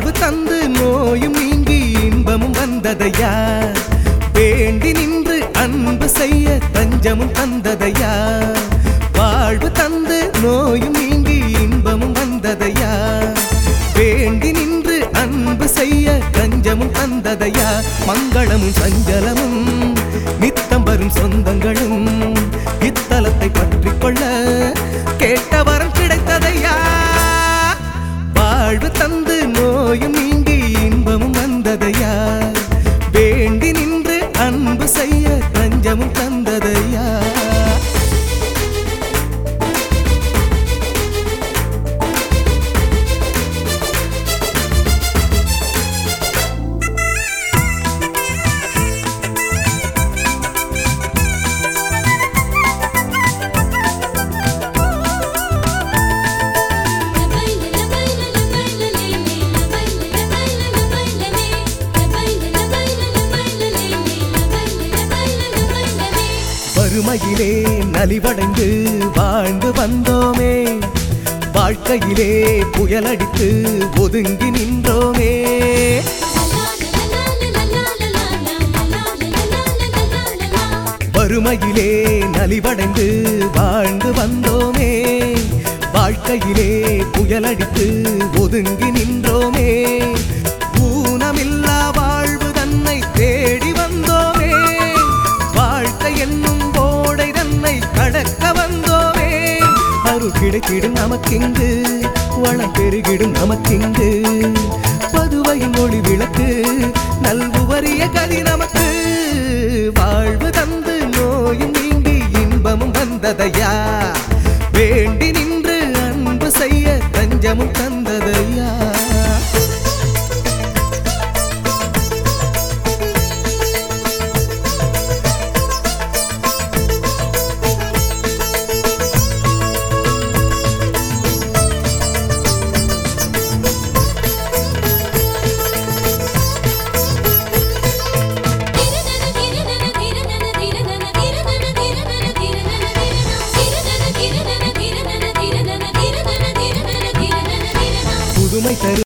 வாழ்வு தந்து நோயும் நீங்கி இன்பமும் வந்ததையா வேண்டி நின்று அன்பு செய்ய தஞ்சமும் தந்ததையா வாழ்வு தந்து நோயும் நீங்கி இன்பமும் வந்ததையா வேண்டி நின்று அன்பு செய்ய கஞ்சமும் தந்ததையா மங்களமும் சஞ்சலமும் நித்தம் வரும் சொந்தங்களும் இத்தலத்தை பற்றி கொள்ள கேட்ட வரம் கிடைத்ததையா வாழ்வு தந்து நோயும் நீங்கி இன்பமும் வந்ததையா வேண்டி நின்று அன்பு செய்ய தஞ்சமும் தந்ததையா வறுமையிலே நலிவடைந்து வாழ்ந்து வந்தோமே வாழ்க்கையிலே புயலடித்து ஒதுங்கி நின்றோமே வறுமையிலே நலிவடைந்து வாழ்ந்து வந்தோமே வாழ்க்கையிலே புயலடித்து ஒதுங்கி நின்றோமே ஊனமில்லா வாழ்வு தன்னை தேடி வந்தோமே வாழ்க்கை என்னும் போடை தன்னை கடக்க வந்தோமே அருள் கிடைத்திடும் நமக்கிங்கு வளம் பெருகிடும் நமக்கிங்கு பதுவையின் ஒளி விளக்கு நல்குவரிய கதி நமக்கு